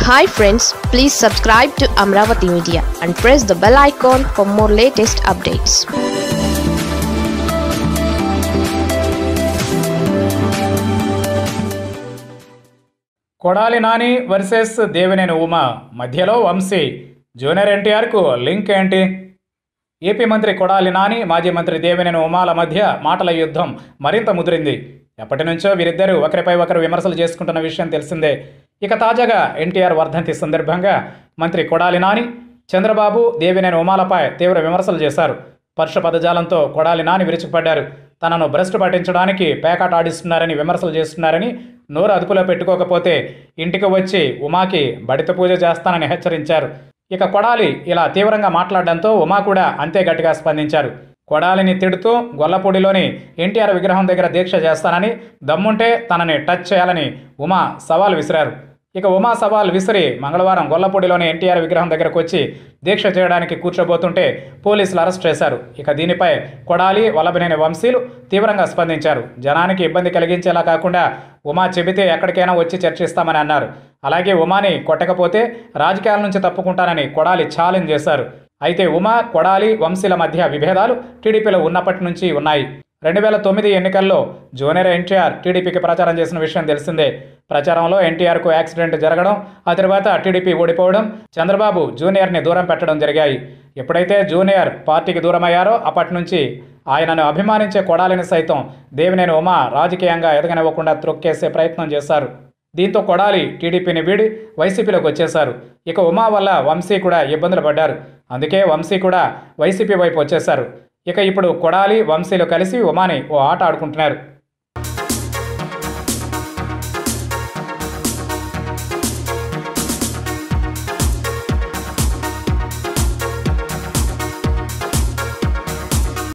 hi friends please subscribe to Amaravati media and press the bell icon for more latest updates Kodali Nani versus Devineni Uma మధ్యలో Vamsi junior ఎన్టీఆర్కు link ఏంటి AP మంత్రి కొడాలి నాని మాజీ మంత్రి దేవినేని ఉమాల మధ్య మాటల యుద్ధం మరింత ముదిరింది ఎప్పటి నుంచో వీరిద్దరూ ఒకరిపై ఒకరు విమర్శలు చేసుకుంటున్న విషయం తెలిసిందే ఇక తాజాగా ఎన్టీఆర్ వర్ధంతి సందర్భంగా మంత్రి కొడాలి నాని చంద్రబాబు దేవినేని ఉమాలపై తీవ్ర విమర్శలు చేశారు పరుష పదజాలంతో కొడాలి నాని విరుచుకుపడ్డారు తనను భ్రష్టు పట్టించడానికి పేకాట ఆడిస్తున్నారని విమర్శలు చేస్తున్నారని నోరు అదుపులో పెట్టుకోకపోతే ఇంటికి వచ్చి ఉమాకి బడిత పూజ చేస్తానని హెచ్చరించారు ఇక కొడాలి ఇలా తీవ్రంగా మాట్లాడడంతో ఉమా కూడా అంతే గట్టిగా స్పందించారు కొడాలిని తిడుతూ గొల్లపూడిలోని ఎన్టీఆర్ విగ్రహం దగ్గర దీక్ష చేస్తానని దమ్ముంటే తనని టచ్ చేయాలని ఉమా సవాల్ విసిరారు ఇక ఉమా సవాల్ విసిరి మంగళవారం గొల్లపూడిలోని ఎన్టీఆర్ విగ్రహం దగ్గరకు వచ్చి దీక్ష చేయడానికి కూర్చోబోతుంటే పోలీసులు అరెస్ట్ చేశారు ఇక దీనిపై కొడాలి వల్లభనేని వంశీలు తీవ్రంగా స్పందించారు జనానికి ఇబ్బంది కలిగించేలా కాకుండా ఉమా చెబితే ఎక్కడికైనా వచ్చి చర్చిస్తామని అన్నారు అలాగే ఉమాని కొట్టకపోతే రాజకీయాల నుంచి తప్పుకుంటానని కొడాలి ఛాలెంజ్ చేశారు అయితే ఉమా కొడాలి వంశీల మధ్య విభేదాలు టీడీపీలో ఉన్నప్పటి నుంచి ఉన్నాయి రెండు వేల తొమ్మిది ఎన్నికల్లో జూనియర్ ఎన్టీఆర్ టీడీపీకి ప్రచారం చేసిన విషయం తెలిసిందే ప్రచారంలో ఎన్టీఆర్కు యాక్సిడెంట్ జరగడం ఆ తర్వాత టీడీపీ ఓడిపోవడం చంద్రబాబు జూనియర్ని దూరం పెట్టడం జరిగాయి ఎప్పుడైతే జూనియర్ పార్టీకి దూరమయ్యారో అప్పటి నుంచి ఆయనను అభిమానించే కొడాలిని సైతం దేవినేని ఉమా రాజకీయంగా ఎదగనివ్వకుండా త్రొక్కేసే ప్రయత్నం చేశారు దీంతో కొడాలి టీడీపీని వీడి వైసీపీలోకి వచ్చేశారు ఇక ఉమా వల్ల వంశీ కూడా ఇబ్బందులు పడ్డారు అందుకే వంశీ కూడా వైసీపీ వైపు వచ్చేశారు ఇక ఇప్పుడు కొడాలి వంశీలు కలిసి ఉమాని ఓ ఆట ఆడుకుంటున్నారు